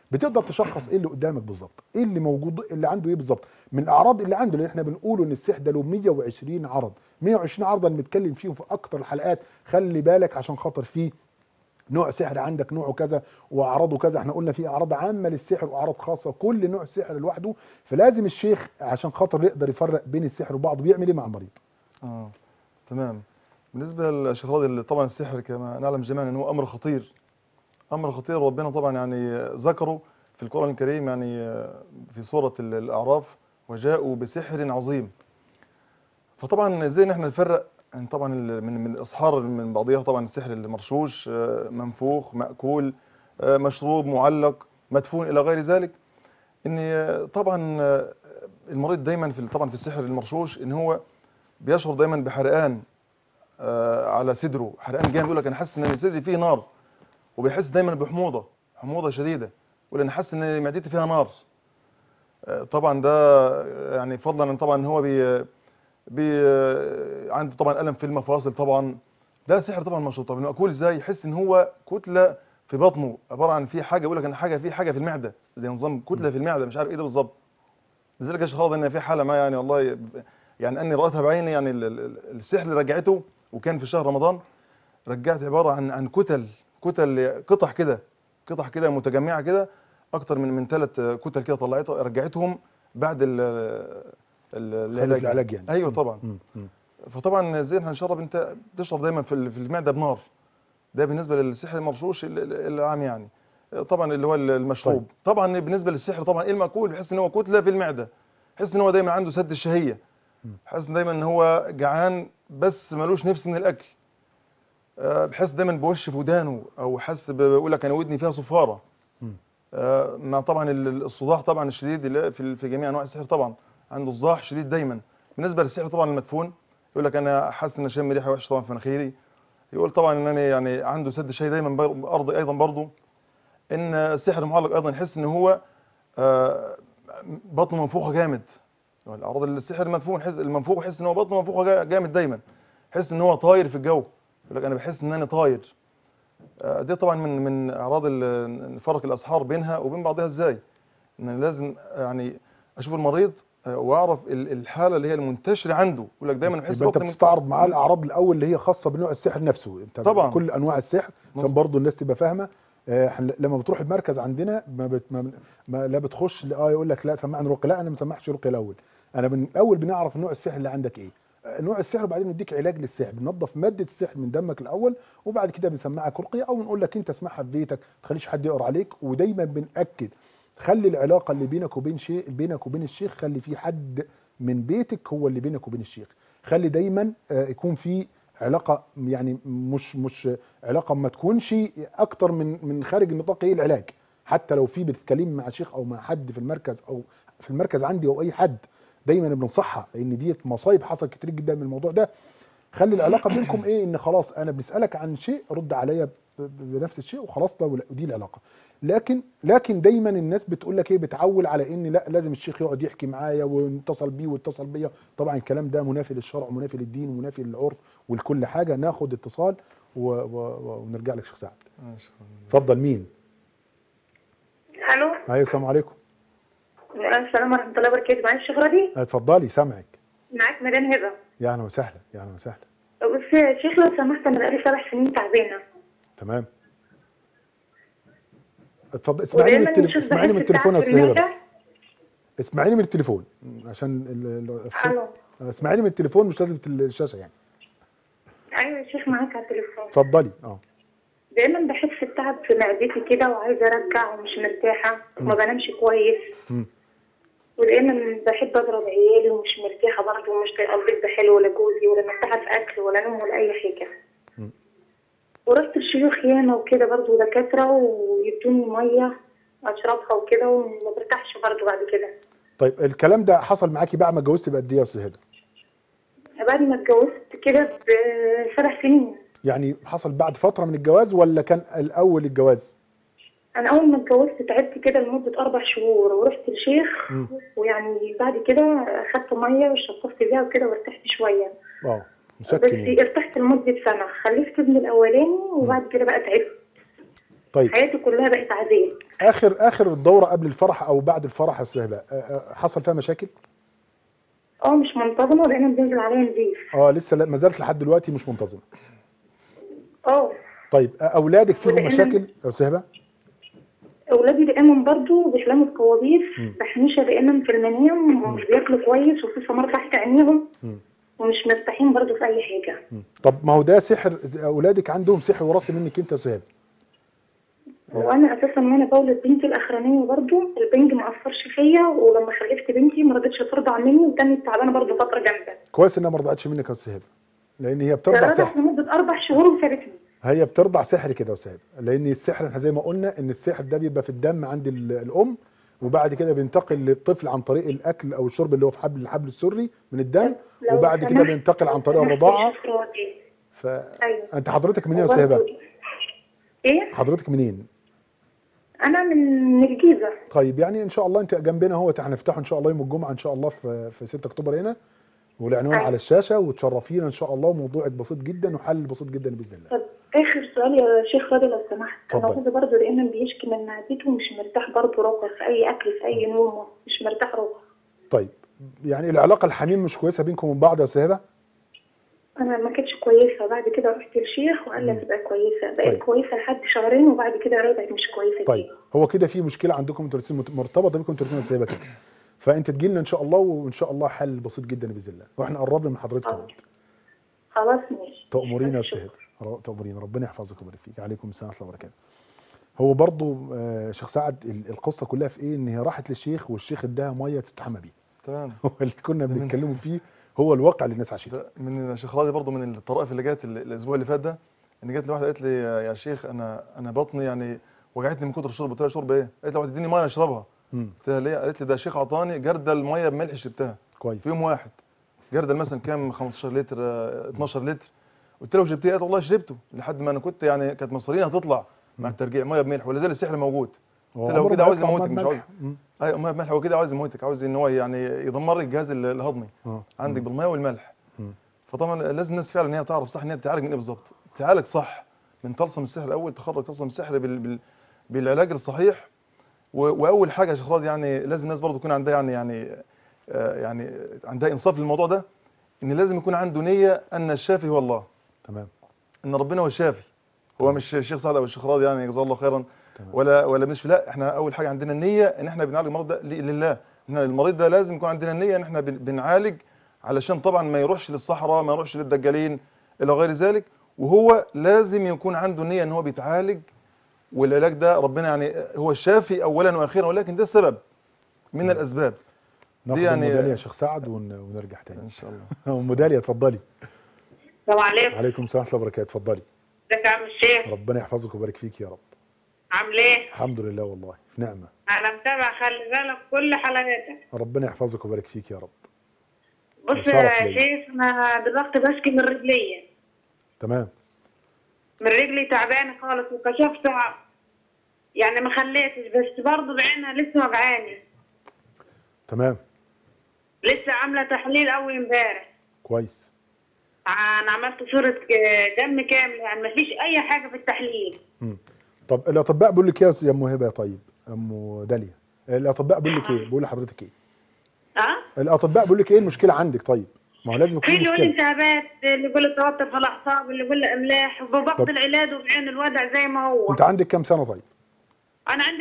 بتقدر تشخص ايه اللي قدامك بالظبط ايه اللي موجود اللي عنده ايه بالظبط من الاعراض اللي عنده لان احنا بنقوله ان السحر ده له 120 عرض 120 عرض بنتكلم فيهم في اكتر الحلقات خلي بالك عشان خاطر فيه نوع سحر عندك نوعه كذا واعراضه كذا احنا قلنا في اعراض عامه للسحر واعراض خاصه كل نوع سحر لوحده فلازم الشيخ عشان خاطر يقدر يفرق بين السحر وبعضه بيعمل ايه مع المريض اه تمام بالنسبه للشيخ راضي طبعا السحر كما نعلم جميعا انه امر خطير امر خطير ربنا طبعا يعني ذكره في القران الكريم يعني في سوره الاعراف وجاءوا بسحر عظيم فطبعا ازاي نحن نفرق يعني طبعا من من الاسحار من بعضها طبعا السحر المرشوش آه، منفوخ ماكول آه، مشروب معلق مدفون الى غير ذلك ان آه، طبعا المريض دايما في طبعا في السحر المرشوش ان هو بيشعر دايما بحرقان على صدره حرقان جامد يقول لك انا حاسس ان صدري فيه نار وبيحس دايما بحموضه حموضه شديده يقول انا حاسس ان معدتي فيها نار طبعا ده يعني فضلا طبعا هو بي بي عنده طبعا الم في المفاصل طبعا ده سحر طبعا مشروط طب اكل ازاي يحس ان هو كتله في بطنه عباره عن في حاجه يقول لك ان حاجه في حاجه في المعده زي نظام كتله في المعده مش عارف ايه ده بالظبط لذلك يا شيخ ان في حاله ما يعني والله يعني اني راتها بعيني يعني السحر اللي رجعته وكان في شهر رمضان رجعت عباره عن عن كتل كتل قطع كده قطع كده متجمعه كده اكتر من من ثلاث كتل كده طلعتها رجعتهم بعد العلاج العلاج يعني ايوه طبعا مم. مم. فطبعا زي احنا هنشرب انت تشرب دايما في في المعده بنار ده بالنسبه للسحر المرشوش العام يعني طبعا اللي هو المشروب طيب. طبعا بالنسبه للسحر طبعا ايه المأكول بحس ان هو كتله في المعده بحس ان هو دايما عنده سد الشهيه بحس دايما ان هو جعان بس ملوش نفس من الاكل آه، بحس دايما بوش في ودانه او حس بيقول لك انا ودني فيها صفاره آه، مع طبعا الصداع طبعا الشديد في جميع انواع السحر طبعا عنده صداع شديد دايما بالنسبه للسحر طبعا المدفون يقول لك انا حاسس ان شم ريحه وحشه طبعا في مناخيري يقول طبعا ان انا يعني عنده سد شيء دايما ارضي ايضا برضه ان السحر المعلق ايضا يحس ان هو آه، بطنه منفوخه جامد الاعراض السحر المدفون حس المنفوخ يحس ان هو بطنه منفوخه جامد دايما يحس ان هو طاير في الجو يقول لك انا بحس ان انا طاير آه، دي طبعا من من اعراض فرق الاسحار بينها وبين بعضها ازاي ان لازم يعني اشوف المريض واعرف الحاله اللي هي المنتشره عنده يقول لك دايما بحس انت بتستعرض معاه الاعراض الاول اللي هي خاصه بنوع السحر نفسه انت طبعا كل انواع السحر عشان برضه الناس تبقى فاهمه آه لما بتروح المركز عندنا ما, بت ما, ما لا بتخش اه يقول لك لا سمعني رقي لا انا ما سمحش رقي الاول انا من الاول بنعرف نوع السحر اللي عندك ايه آه نوع السحر وبعدين نديك علاج للسحر بننظف ماده السحر من دمك الاول وبعد كده بنسمعك رقيه او نقول لك انت اسمعها في بيتك ما تخليش حد يقرا عليك ودايما بناكد خلي العلاقه اللي بينك وبين شيء بينك وبين الشيخ خلي في حد من بيتك هو اللي بينك وبين الشيخ خلي دايما آه، يكون في علاقه يعني مش مش علاقه ما تكونش اكتر من من خارج النطاق ايه العلاج حتى لو في بتتكلم مع شيخ او مع حد في المركز او في المركز عندي او اي حد دايما بننصحها لان ديت مصايب حصل كتير جدا من الموضوع ده خلي العلاقه بينكم ايه ان خلاص انا بنسالك عن شيء رد عليا بنفس الشيء وخلاص ده ودي العلاقه لكن لكن دايما الناس بتقول لك ايه بتعول على ان لا لازم الشيخ يقعد يحكي معايا ونتصل بيه واتصل بيا طبعا الكلام ده منافي للشرع ومنافي للدين ومنافي للعرف ولكل حاجه ناخد اتصال و... و... ونرجع لك شيخ سعد اتفضل مين الو ايوه السلام عليكم السلام ورحمه الله وبركاته معلش الشيخ راضي اتفضلي سامعك معاك مدام هبه يا اهلا وسهلا يا اهلا وسهلا بس يا شيخ لو سمحت انا بقالي سبع سنين تعبانه تمام اتفضل اسمعيني من التليفون اسمعيني من التليفون يا استاذ اسمعيني من التليفون عشان الصوت اسمعيني من التليفون مش لازم الشاشه يعني ايوه يا شيخ معاك على التليفون اتفضلي اه دايما بحس التعب في معدتي كده وعايزه ارجع ومش مرتاحه وما بنامش كويس م. ودايما بحب اضرب عيالي ومش مرتاحه برضه ومش طايقه البيت حلو ولا جوزي ولا مرتاحه في اكل ولا نوم ولا اي حاجه ورحت الشيوخ ياما وكده برضه دكاتره ويدوني ميه اشربها وكده وما برتاحش برضه بعد كده طيب الكلام ده حصل معاكي بعد ما اتجوزتي بقد ايه يا استاذ هدى؟ بعد ما اتجوزت كده بسبع سنين يعني حصل بعد فتره من الجواز ولا كان الاول الجواز؟ انا اول ما اتجوزت تعبت كده لمده اربع شهور ورحت لشيخ ويعني بعد كده اخدت ميه وشطفت بيها وكده وارتحت شويه اه مسكن بس يعني. ارتحت لمده سنه خلفت ابني الاولاني وبعد كده بقى تعبت طيب حياتي كلها بقت عذاب اخر اخر الدوره قبل الفرح او بعد الفرح يا استاذ هبه آه، آه، حصل فيها مشاكل اه مش منتظمه لان بينزل عليا نزيف اه لسه لا- ما زالت لحد دلوقتي مش منتظمه اه طيب آه، اولادك فيهم ولأن- مشاكل يا استاذ هبه اولادي دائما برضو بيحلموا بكوابيس تحميشه دائما في المنام ومش بياكلوا كويس وفي سمار تحت عينيهم ومش مرتاحين برضو في اي حاجه مم. طب ما هو ده سحر اولادك عندهم سحر وراثي منك انت يا استاذ هبه وانا اساسا وانا بولد بنتي الاخرانيه برضو البنج ما اثرش فيا ولما خلفت بنتي ما رضتش ترضع مني وكانت تعبانه برضو فتره جامده كويس انها ما رضعتش منك يا استاذ هبه لان هي بترضع رضعت سحر لمده اربع شهور وسابتني هي بترضع سحر كده يا استاذ هبه لان السحر احنا زي ما قلنا ان السحر ده بيبقى في الدم عند ال- الام وبعد كده بينتقل للطفل عن طريق الاكل او الشرب اللي هو في حبل الحبل السري من الدم لو وبعد كده سمحت- بينتقل عن طريق سمحت الرضاعه يا شيخ راضي. ايوه فانت حضرتك منين يا استاذ هبه وبرضو- ايه حضرتك منين انا من الجيزه طيب يعني ان شاء الله انت جنبنا اهو هنفتحه ان شاء الله يوم الجمعه ان شاء الله في في 6 اكتوبر هنا والعنوان أيوة. على الشاشه وتشرفينا ان شاء الله وموضوعك بسيط جدا وحل بسيط جدا باذن الله طب اخر سؤال يا شيخ راضي لو سمحت انا اتفضل. جوزي برضه دايما بيشكي من معدته ومش مرتاح برضه رقص في اي اكل في اي نوم مش مرتاح رقص طيب يعني العلاقه الحميم مش كويسه بينكم وبين بعض يا استاذ هبه انا ما كانتش كويسه بعد كده رحت للشيخ وقال لي هتبقى كويسه بقيت طيب. كويسه لحد شهرين وبعد كده رجعت مش كويسه طيب تاني. هو كده في مشكله عندكم انتوا الاثنين مت- مرتبطه بيكم انتوا الاثنين يا استاذ هبه كده فانت تجي لنا ان شاء الله وان شاء الله حل بسيط جدا باذن الله واحنا قربنا من حضرتك خلاص. اهوت. خلاص ماشي تأمرين يا شكراً. استاذ هبه تأمرين ربنا يحفظك ويبارك فيك عليكم السلام ورحمه الله وبركاته هو برضو آه، شيخ سعد ال- القصه كلها في ايه ان هي راحت للشيخ والشيخ اداها ميه تستحمى بيها تمام هو اللي كنا بنتكلموا فيه هو الواقع اللي الناس عاشته ده من الشيخ راضي برضه من الطرائف اللي جت ال- الاسبوع اللي فات ده ان جت لي واحده قالت لي يا يا شيخ انا انا بطني يعني وجعتني من كتر الشرب قلت لها شرب ايه؟ قالت لي واحد اديني ميه اشربها مم. قلت لها ليه؟ قالت لي ده الشيخ عطاني جردل الميه بملح شربتها كويس في يوم واحد جردل مثلا كام 15 لتر آه، 12 لتر قلت له شربتيه قالت والله شربته لحد ما انا كنت يعني كانت مصاريني هتطلع مع الترجيع ميه بملح ولا زال السحر موجود هو قلت له هو عمره كده ما عاوز يطلع يموتك ميه مش عاوز بملح. مم. ايوه ميه بملح هو كده عاوز يموتك عاوز ان هو يعني يدمر لك الجهاز ال- الهضمي اه عندك بالميه والملح مم. فطبعا لازم الناس فعلا ان هي تعرف صح ان هي بتعالج من ايه بالظبط تعالج صح من طلسم السحر الاول تخرج طلسم السحر بال... بال... بالعلاج الصحيح و... واول حاجه يا شيخ راضي يعني لازم الناس برضه يكون عندها يعني يعني آه يعني عندها انصاف للموضوع ده ان لازم يكون عنده نيه ان الشافي هو الله تمام ان ربنا هو الشافي هو مش الشيخ سعد او الشيخ راضي يعني جزاه الله خيرا ولا ولا بنشفي لا احنا اول حاجه عندنا النيه ان احنا بنعالج المرض ده ل- لله احنا المريض ده لازم يكون عندنا النيه ان احنا بن- بنعالج علشان طبعا ما يروحش للصحراء ما يروحش للدجالين الى غير ذلك وهو لازم يكون عنده نيه ان هو بيتعالج والعلاج ده ربنا يعني هو الشافي اولا واخيرا ولكن ده سبب من الاسباب ناخد يعني- الميداليه يا شيخ سعد ون... ونرجع تاني ان شاء الله ام داليا اتفضلي السلام عليكم عليكم السلام ورحمه الله وبركاته اتفضلي ازيك يا عم الشيخ ربنا يحفظك ويبارك فيك يا رب عامل ايه؟ الحمد لله والله في نعمه انا متابع خلي بالك كل حلقاتك ربنا يحفظك ويبارك فيك يا رب بص شرف يا ليا. شيخ انا دلوقتي بشكي من رجليا تمام من رجلي تعبانه خالص وكشف صعب يعني ما خليتش بس برضه بعينها لسه وجعاني تمام لسه عامله تحليل اول امبارح كويس انا عملت صوره دم كامل يعني ما فيش اي حاجه في التحليل مم. طب الاطباء بيقول لك ايه يا ام هبه طيب ام داليا الاطباء بيقول لك ايه بيقول لحضرتك ايه اه الاطباء بيقول لك ايه المشكله عندك طيب ما هو لازم في يكون اللي يقول لي مشكله التهابات اللي يقول لي توتر في الاعصاب اللي يقول لي املاح طب. وباخد العلاج وبعين الوضع زي ما هو انت عندك كام سنه طيب انا عندي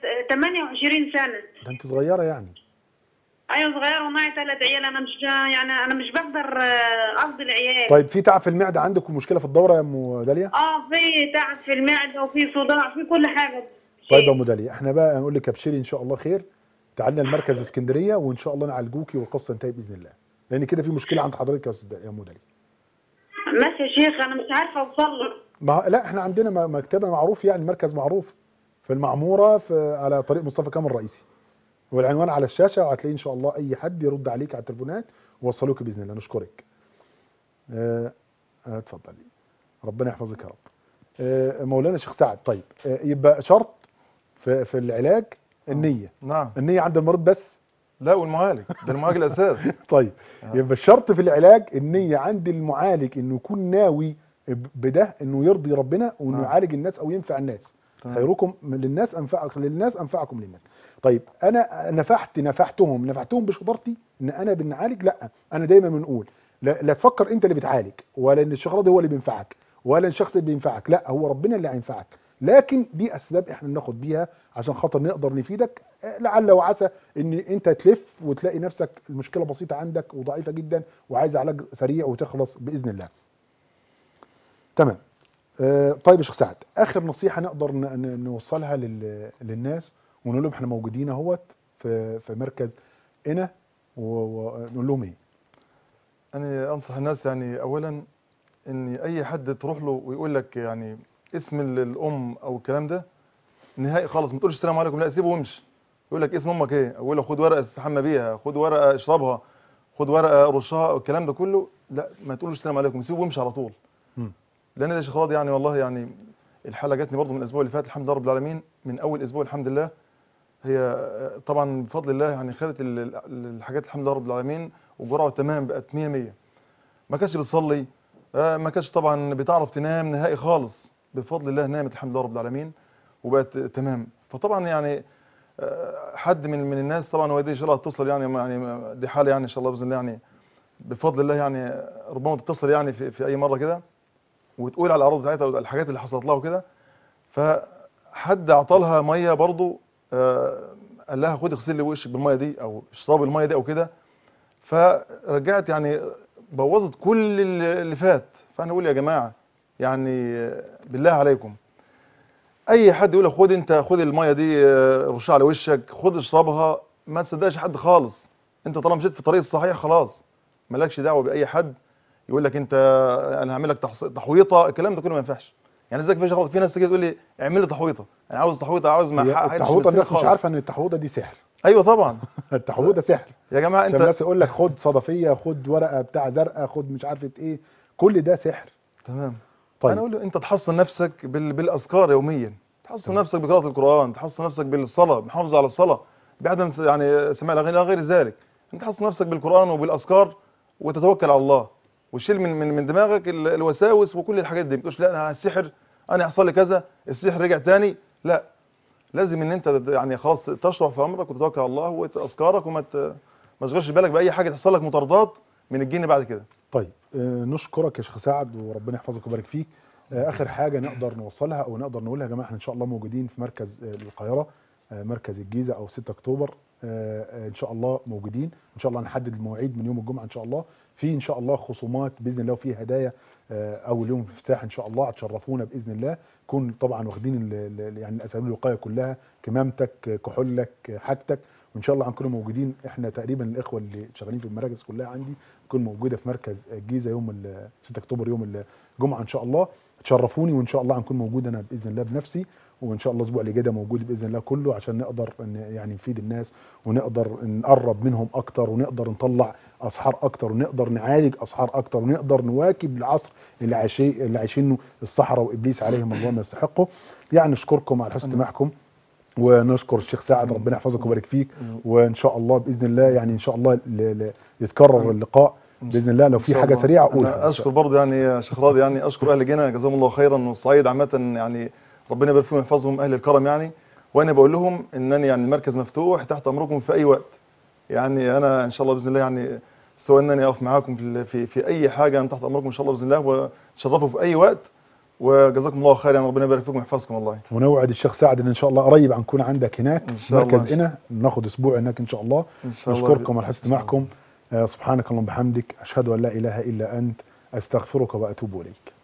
28 سنه ده انت صغيره يعني ايوه صغير ومعي ثلاث عيال انا مش يعني انا مش بقدر آه، افضل العيال طيب في تعب في المعده عندك ومشكله في الدوره يا ام داليا اه في تعب في المعده وفي صداع في كل حاجه طيب يا ام داليا احنا بقى نقول لك ابشري ان شاء الله خير تعالنا المركز في اسكندريه وان شاء الله نعالجوكي والقصه تنتهي باذن الله لان كده في مشكله عند حضرتك يا استاذ داليا- يا ام داليا ماشي يا شيخ انا مش عارفه اوصل له ما هو- لا احنا عندنا م- مكتبه معروف يعني مركز معروف في المعموره في على طريق مصطفى كامل الرئيسي والعنوان على الشاشه وهتلاقي ان شاء الله اي حد يرد عليك على التليفونات ووصلوك باذن الله نشكرك آه، آه، اتفضلي ربنا يحفظك يا رب آه، مولانا شيخ سعد طيب آه، يبقى شرط في في العلاج النيه نعم النيه عند المريض بس لا والمعالج ده المعالج الاساس طيب يبقى الشرط في العلاج النية عند المعالج انه يكون ناوي ب- بده انه يرضي ربنا وانه نعم. يعالج الناس او ينفع الناس تمام. خيركم للناس انفعكم للناس انفعكم للناس طيب انا نفحت نفحتهم نفحتهم بشطارتي ان انا بنعالج لا انا دايما بنقول لا, لا تفكر انت اللي بتعالج ولا ان الشيخ راضي هو اللي بينفعك ولا الشخص اللي بينفعك لا هو ربنا اللي هينفعك لكن دي اسباب احنا بناخد بيها عشان خاطر نقدر نفيدك آه، لعل وعسى ان انت تلف وتلاقي نفسك المشكله بسيطه عندك وضعيفه جدا وعايز علاج سريع وتخلص باذن الله تمام آه، طيب يا شيخ سعد اخر نصيحه نقدر ن- ن- نوصلها لل- للناس ونقول لهم احنا موجودين اهوت في في مركز هنا ونقول لهم ايه انا انصح الناس يعني اولا ان اي حد تروح له ويقول لك يعني اسم ال- الام او الكلام ده نهائي خالص ما تقولش السلام عليكم لا سيبه وامشي يقول لك اسم امك ايه اقول له خد ورقه استحمى بيها خد ورقه اشربها خد ورقه رشها الكلام ده كله لا ما تقولش السلام عليكم سيبه وامشي على طول مم. لان ده يا شيخ راضي يعني والله يعني الحاله جاتني برضه من الاسبوع اللي فات الحمد لله رب العالمين من اول اسبوع الحمد لله هي آه، طبعا بفضل الله يعني خدت ال- ال- الحاجات الحمد لله رب العالمين وجرعه تمام بقت 100 100 ما كانتش بتصلي آه، ما كانتش طبعا بتعرف تنام نهائي خالص بفضل الله نامت الحمد لله رب العالمين وبقت تمام فطبعا يعني آه، حد من من الناس طبعا هو دي ان شاء الله اتصل يعني يعني دي حاله يعني ان شاء الله باذن الله يعني بفضل الله يعني ربما تتصل يعني في, في اي مره كده وتقول على الاعراض بتاعتها والحاجات اللي حصلت لها وكده فحد اعطالها ميه برضو آه، قال لها خدي اغسلي وشك بالميه دي او اشربي الميه دي او كده فرجعت يعني بوظت كل اللي اللي فات فانا بقول يا جماعه يعني بالله عليكم اي حد يقول لك خد انت خد الميه دي آه، رشها على وشك خد اشربها ما تصدقش حد خالص انت طالما مشيت في الطريق الصحيح خلاص مالكش دعوه باي حد يقول لك انت انا هعمل لك تحص- تحويطه الكلام ده كله ما ينفعش يعني ازيك في شغله في ناس كده تقول لي اعمل لي تحويطه انا عاوز تحويطه عاوز ما هي حققش التحويضه بس الناس مش خالص. عارفه ان التحويضه دي سحر ايوه طبعا التحويضه سحر يا جماعه عشان انت الناس يقول لك خد صدفيه خد ورقه بتاع زرقاء خد مش عارفه ايه كل ده سحر تمام طيب. انا اقول له انت تحصن نفسك بال... بالاذكار يوميا تحصن نفسك بقراءه القران تحصن نفسك بالصلاه محافظه على الصلاه بعدم س- يعني سماع الاغاني الى غير ذلك انت تحصن نفسك بالقران وبالاذكار وتتوكل على الله وتشيل من من, من دماغك ال- الوساوس وكل الحاجات دي ما تقولش لا انا السحر انا يحصل لي كذا السحر رجع تاني لا لازم ان انت تت- يعني خلاص تشرع في امرك وتتوكل على الله واذكارك وما ت... ما تشغلش بالك باي حاجه تحصل لك مطاردات من الجن بعد كده طيب آه، نشكرك يا شيخ سعد وربنا يحفظك ويبارك فيك آه، اخر حاجه نقدر نوصلها او نقدر نقولها يا جماعه احنا ان شاء الله موجودين في مركز آه، القاهره آه، مركز الجيزه او 6 اكتوبر آه، آه، ان شاء الله موجودين ان شاء الله نحدد المواعيد من يوم الجمعه ان شاء الله في ان شاء الله خصومات باذن الله وفي هدايا آه، اول يوم الافتتاح ان شاء الله هتشرفونا باذن الله كون طبعا واخدين ال- ال- يعني الاساليب الوقايه كلها كمامتك آه، كحولك آه، حاجتك وان شاء الله هنكون موجودين احنا تقريبا الاخوه اللي شغالين في المراكز كلها عندي تكون موجوده في مركز الجيزه يوم ال 6 اكتوبر يوم الجمعه ان شاء الله تشرفوني وان شاء الله هنكون موجود انا باذن الله بنفسي وان شاء الله الاسبوع اللي جاي ده موجود باذن الله كله عشان نقدر ان يعني نفيد الناس ونقدر نقرب منهم اكتر ونقدر نطلع اسحار اكتر ونقدر نعالج اسحار اكتر ونقدر نواكب العصر اللي عايشين اللي عايشينه الصحراء وابليس عليهم الله ما يستحقه يعني نشكركم على حسن استماعكم ونشكر الشيخ سعد ربنا يحفظك ويبارك فيك وان شاء الله باذن الله يعني ان شاء الله ل- ل- يتكرر اللقاء باذن الله لو في إن شاء حاجه الله. سريعه أنا اقولها اشكر برضه يعني يا شيخ راضي يعني اشكر اهل جنة جزاهم الله خيرا والصعيد عامه يعني ربنا يبارك فيهم ويحفظهم اهل الكرم يعني وانا بقول لهم انني يعني المركز مفتوح تحت امركم في اي وقت يعني انا ان شاء الله باذن الله يعني سواء انني اقف معاكم في ال- في في اي حاجه انا تحت امركم ان شاء الله باذن الله وتشرفوا في اي وقت وجزاكم الله خير يعني ربنا يبارك فيكم ويحفظكم والله ونوعد الشيخ سعد ان ان شاء الله قريب هنكون عندك هناك إن في شاء الله. مركز هنا ناخد اسبوع هناك ان شاء الله ان شاء الله نشكركم على حسن استماعكم آه، سبحانك اللهم وبحمدك اشهد ان لا اله الا انت استغفرك واتوب اليك